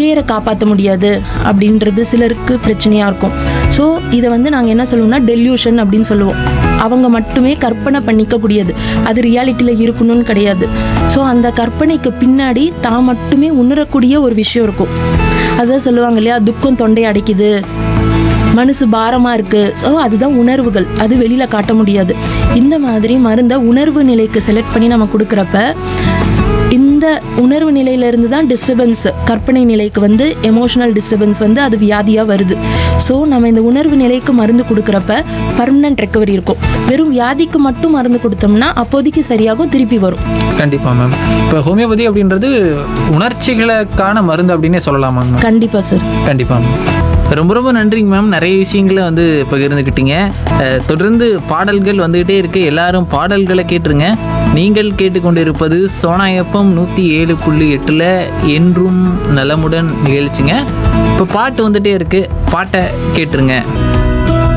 பேரை காப்பாற்ற முடியாது அப்படின்றது சிலருக்கு பிரச்சனையாக இருக்கும் ஸோ இதை வந்து நாங்கள் என்ன சொல்லுவோம்னா டெல்யூஷன் அப்படின்னு சொல்லுவோம் அவங்க மட்டுமே கற்பனை பண்ணிக்கக்கூடியது அது ரியாலிட்டியில் இருக்கணும்னு கிடையாது ஸோ அந்த கற்பனைக்கு பின்னாடி தான் மட்டுமே உணரக்கூடிய ஒரு விஷயம் இருக்கும் அதான் சொல்லுவாங்க இல்லையா துக்கம் தொண்டை அடைக்குது மனசு பாரமாக இருக்குது ஸோ அதுதான் உணர்வுகள் அது வெளியில் காட்ட முடியாது இந்த மாதிரி மருந்தை உணர்வு நிலைக்கு செலக்ட் பண்ணி நம்ம கொடுக்குறப்ப இந்த உணர்வு நிலையிலிருந்து தான் டிஸ்டர்பன்ஸ் கற்பனை நிலைக்கு வந்து எமோஷனல் டிஸ்டர்பன்ஸ் வந்து அது வியாதியாக வருது ஸோ நம்ம இந்த உணர்வு நிலைக்கு மருந்து கொடுக்குறப்ப பர்மனன்ட் ரெக்கவரி இருக்கும் வெறும் வியாதிக்கு மட்டும் மருந்து கொடுத்தோம்னா அப்போதைக்கு சரியாகும் திருப்பி வரும் கண்டிப்பாக மேம் இப்போ ஹோமியோபதி அப்படின்றது உணர்ச்சிகளுக்கான மருந்து அப்படின்னே சொல்லலாமா மேம் கண்டிப்பாக சார் கண்டிப்பாக மேம் ரொம்ப ரொம்ப நன்றிங்க மேம் நிறைய விஷயங்களை வந்து பகிர்ந்துக்கிட்டீங்க அஹ், தொடர்ந்து பாடல்கள் வந்துக்கிட்டே இருக்கு எல்லாரும் பாடல்களை கேட்டுருங்க நீங்கள் கேட்டுக்கொண்டிருப்பது சோனா எஃப்எம் நூற்றி ஏழு புள்ளி எட்டில் என்றும் நலமுடன் நிகழ்ச்சிங்க இப்போ பாட்டு வந்துட்டே இருக்கு பாட்டை கேட்டுருங்க